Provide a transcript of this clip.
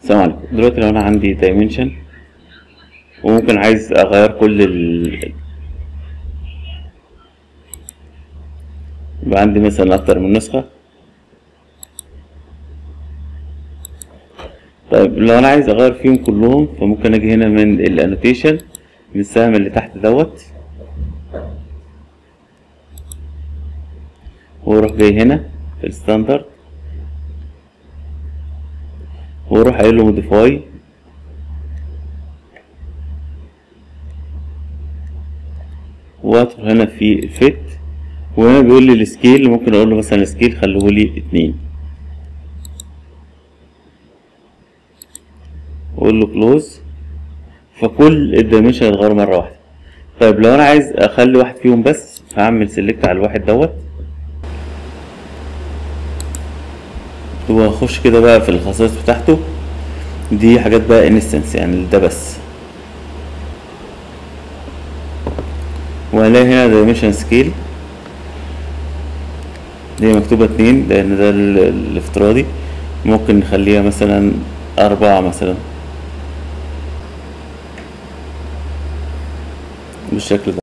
السلام عليكم دلوقتي لو انا عندي دايمنشن وممكن عايز اغير كل ال يبقى عندي مثلا اكتر من نسخة طيب لو انا عايز اغير فيهم كلهم فممكن اجي هنا من الانوتيشن من السهم اللي تحت دوت واروح جاي هنا في الستاندرد واروح قايل له موديفاي وادخل هنا في الفيت وهنا بيقول لي السكيل ممكن اقول له مثلا السكيل خليه لي اتنين واقول له كلوز فكل الدايمنشن اتغير مره واحده طيب لو انا عايز اخلي واحد فيهم بس هعمل سيلكت على الواحد دوت واخش كده بقى في الخصائص بتاعته دي حاجات بقى انستنس يعني ده بس وهلاقي هنا دايمنشن سكيل دي مكتوبة اتنين لأن ده ال- الافتراضي ممكن نخليها مثلا أربعة مثلا بالشكل ده